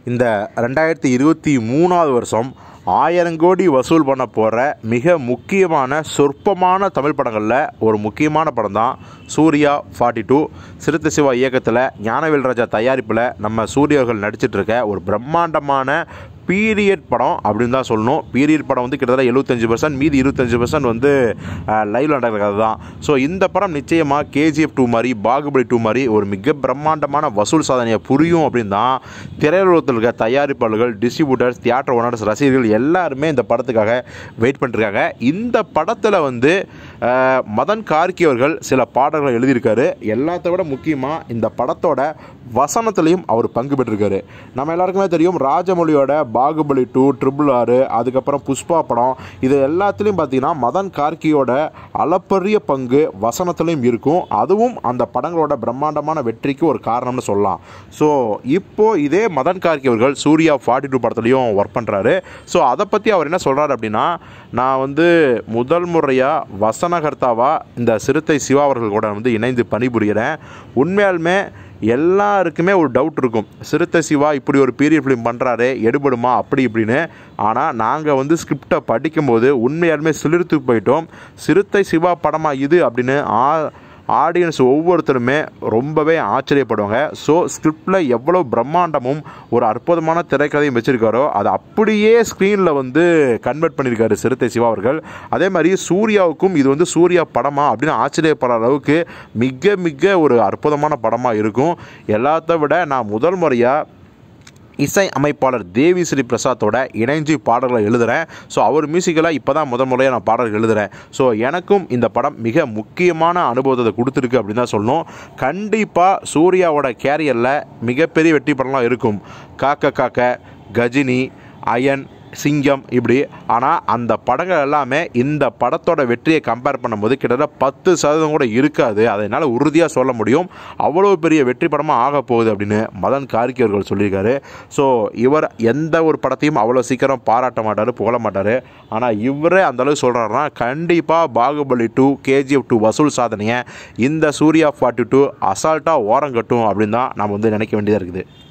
இந்த ரெண்டாயிரத்தி இருபத்தி மூணாவது வருஷம் ஆயிரம் கோடி வசூல் பண்ண போகிற மிக முக்கியமான சொற்பமான தமிழ் படங்களில் ஒரு முக்கியமான படம் தான் சூர்யா ஃபார்ட்டி டூ சிறுத்தை சிவா இயக்கத்தில் ஞானவேல் ராஜா தயாரிப்பில் நம்ம சூர்யாவர்கள் நடிச்சிட்டு இருக்க ஒரு பிரம்மாண்டமான பீரியட் படம் அப்படின்னு தான் சொல்லணும் பீரியட் படம் வந்து கிட்டத்தட்ட எழுபத்தஞ்சு பர்சன்ட் மீதி இருபத்தஞ்சு பர்சன்ட் வந்து லைவில் நடக்கிற கதை தான் ஸோ இந்த படம் நிச்சயமாக கேஜிஎஃப் டூ மாதிரி பாகுபலி டூ மாதிரி ஒரு மிக பிரம்மாண்டமான வசூல் சாதனையை புரியும் அப்படின்னு தான் திரையுலகத்தில் இருக்க தயாரிப்பாளர்கள் டிஸ்ட்ரிபியூட்டர்ஸ் தியேட்டர் ஓனர்ஸ் ரசிகர்கள் எல்லாருமே இந்த படத்துக்காக வெயிட் பண்ணிருக்காங்க இந்த படத்தில் வந்து அஹ், மதன் கார்கி அவர்கள் சில பாடல்களை எழுதியிருக்காரு எல்லாத்த விட முக்கியமாக இந்த படத்தோட வசனத்துலேயும் அவர் பங்கு பெற்றிருக்காரு நம்ம எல்லாருக்குமே தெரியும் ராஜமௌலியோட பாகுபலி டூ ட்ரிபிள் ஆறு அதுக்கப்புறம் புஷ்பா படம் இது எல்லாத்துலேயும் பார்த்தீங்கன்னா மதன் கார்கியோட அளப்பரிய பங்கு வசனத்துலேயும் இருக்கும் அதுவும் அந்த படங்களோட பிரம்மாண்டமான வெற்றிக்கு ஒரு காரணம்னு சொல்லலாம் ஸோ இப்போ இதே மதன் கார்கி அவர்கள் சூர்யா ஃபார்ட்டி டூ படத்துலையும் ஒர்க் பண்ணுறாரு ஸோ அதை பற்றி அவர் என்ன சொல்கிறாரு அப்படின்னா நான் வந்து முதல் முறையாக வசனகர்த்தாவாக இந்த சிறுத்தை சிவா அவர்கள் கூட வந்து இணைந்து பணிபுரிகிறேன் உண்மையாலுமே எல்லாருக்குமே ஒரு டவுட் இருக்கும் சிறுத்தை சிவா இப்படி ஒரு பீரியட் ஃபிலிம் பண்ணுறாரு எடுபடுமா அப்படி இப்படின்னு ஆனால் நாங்கள் வந்து ஸ்கிரிப்டை படிக்கும்போது உண்மையாலுமே சிலிர்த்து போயிட்டோம் சிறுத்தை சிவா படமா இது அப்படின்னு ஆ ஆடியன்ஸ் ஒவ்வொருத்தருமே ரொம்பவே ஆச்சரியப்படுவாங்க ஸோ ஸ்கிரிப்டில் எவ்வளோ பிரம்மாண்டமும் ஒரு அற்புதமான திரைக்கதையும் வச்சுருக்காரோ அதை அப்படியே ஸ்க்ரீனில் வந்து கன்வெர்ட் பண்ணியிருக்காரு சிறுத்தை சிவா அவர்கள் அதே மாதிரி சூர்யாவுக்கும் இது வந்து சூர்யா படமா அப்படின்னு ஆச்சரியப்படுற அளவுக்கு மிக மிக ஒரு அற்புதமான படமாக இருக்கும் எல்லாத்த விட நான் முதல் முறையாக இசை அமைப்பாளர் தேவி ஸ்ரீ பிரசாத்தோட இணைஞ்சு பாடல்களை எழுதுகிறேன் ஸோ அவர் மியூசிக்கலாக இப்போ தான் முதல் முறையாக நான் பாடல்கள் எழுதுகிறேன் ஸோ எனக்கும் இந்த படம் மிக முக்கியமான அனுபவத்தை கொடுத்துருக்கு அப்படின்னு தான் சொல்லணும் கண்டிப்பாக சூர்யாவோட கேரியரில் மிகப்பெரிய வெற்றி படம்லாம் இருக்கும் காக்க காக்க கஜினி அயன் சிங்கம் இப்படி ஆனால் அந்த படங்கள் எல்லாமே இந்த படத்தோட வெற்றியை கம்பேர் பண்ணும்போது கிட்டத்தட்ட பத்து சதவீதம் கூட இருக்காது அதை என்னால் உறுதியாக சொல்ல முடியும் அவ்வளோ பெரிய வெற்றி படமாக ஆக போகுது அப்படின்னு மதன் கார்கி அவர்கள் சொல்லியிருக்காரு ஸோ இவர் எந்த ஒரு படத்தையும் அவ்வளோ சீக்கிரம் பாராட்ட மாட்டார் புகழ மாட்டார் ஆனால் இவரே அந்தளவு சொல்கிறாருன்னா கண்டிப்பாக பாகுபலி டூ கேஜிஎஃப் டூ வசூல் சாதனையை இந்த சூர்யா ஃபார்ட்டி டூ அசால்ட்டாக ஓரம் கட்டும் அப்படின்னு தான் நம்ம வந்து நினைக்க வேண்டியதாக இருக்குது